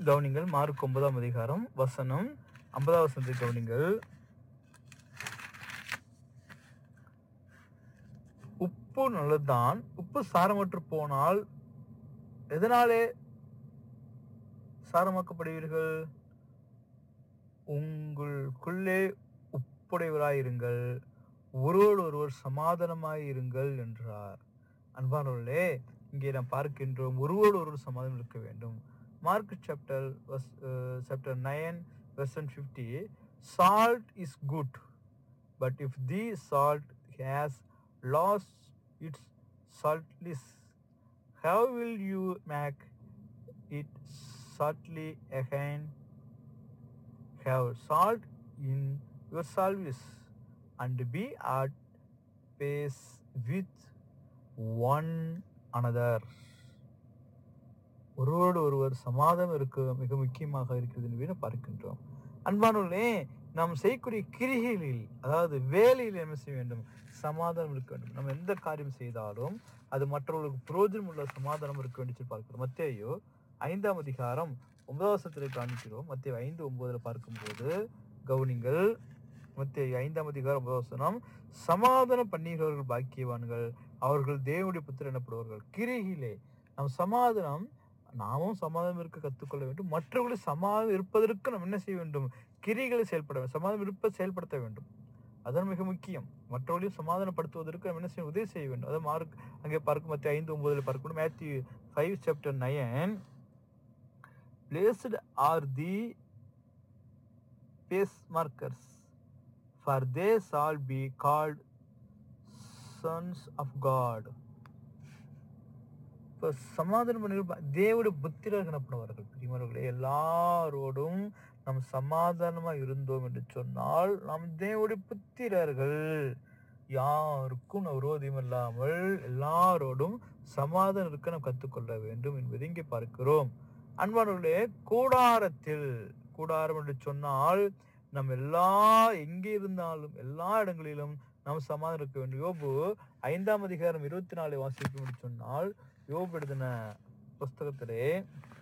கவனிங்கள் மார்க் ஒன்பதாம் அதிகாரம் வசனம் ஐம்பதாம் வசனத்தை கவனிங்கள் உப்பு நல்லதுதான் உப்பு சாரமற்று போனால் எதனாலே சாரமாக்கப்படுவீர்கள் உங்களுக்குள்ளே உப்புடையவராயிருங்கள் ஒருவர் ஒருவர் சமாதானமாய் இருங்கள் என்றார் அன்பானவர்களே இங்கே நாம் பார்க்கின்றோம் ஒருவோடு ஒருவர் சமாதானம் இருக்க வேண்டும் Mark chapter chapter nine verse fifty salt is good but if the salt has lost its saltless how will you make it saltly again have salt in your service and be at peace with one another ஒருவரோடு ஒருவர் சமாதானம் இருக்க மிக முக்கியமாக இருக்கிறது என்று பார்க்கின்றோம் அன்பானவர்களே நாம் செய்யக்கூடிய கிரிகைகளில் அதாவது வேலையில் என்ன செய்ய வேண்டும் சமாதானம் இருக்க வேண்டும் நம்ம எந்த காரியம் செய்தாலும் அது மற்றவர்களுக்கு புரோஜனம் உள்ள சமாதானம் இருக்க வேண்டும் என்று பார்க்கிறோம் மத்தேயோ ஐந்தாம் அதிகாரம் ஒன்பதாம் வசனத்தில் காணிக்கிறோம் மத்திய ஐந்து ஒன்பதுல பார்க்கும்போது கவுனிங்கள் மத்திய ஐந்தாம் அதிகாரம் ஒன்பதாம் வசனம் சமாதானம் பண்ணுகிறவர்கள் பாக்கியவான்கள் அவர்கள் தேவனுடைய புத்திர எனப்படுவார்கள் கிரிகிலே நம் சமாதானம் நாமும் சமாதானம் இருக்க கற்றுக்கொள்ள வேண்டும் மற்றவர்களை சமாதானம் இருப்பதற்கு நாம் என்ன செய்ய வேண்டும் கிரிகளை செயல்பட வேண்டும் சமாதானம் இருப்ப செயல்படுத்த வேண்டும் அதான் மிக முக்கியம் மற்றவர்களையும் சமாதானப்படுத்துவதற்கு நம்ம என்ன செய்ய உதவி செய்ய வேண்டும் அதை மார்க் அங்கே பார்க்கும் மத்திய ஐந்து ஒன்பதுல பார்க்கணும் Matthew five chapter nine Blessed are the pacemakers, for they shall be called sons of God. இப்போ சமாதானம் பண்ணி தேவடைய புத்திரர்கள் எனப்படுவார்கள் பிரிமர்களே எல்லாரோடும் நாம் சமாதானமா இருந்தோம் என்று சொன்னால் நாம் தேவடைய புத்திரர்கள் யாருக்கும் நாம் விரோதம் இல்லாமல் எல்லாரோடும் சமாதானம் இருக்க நாம் கற்றுக்கொள்ள வேண்டும் என்பதை இங்கே பார்க்கிறோம் அன்பானவர்களே கூடாரத்தில் கூடாரம் என்று சொன்னால் நம்ம எல்லா எங்கே இருந்தாலும் எல்லா இடங்களிலும் நாம் சமாதானம் இருக்க வேண்டும் யோபு ஐந்தாம் அதிகாரம் இருபத்தி நாலு வாசிக்கும் என்று சொன்னால் யோபு எழுதின புஸ்தகத்திலே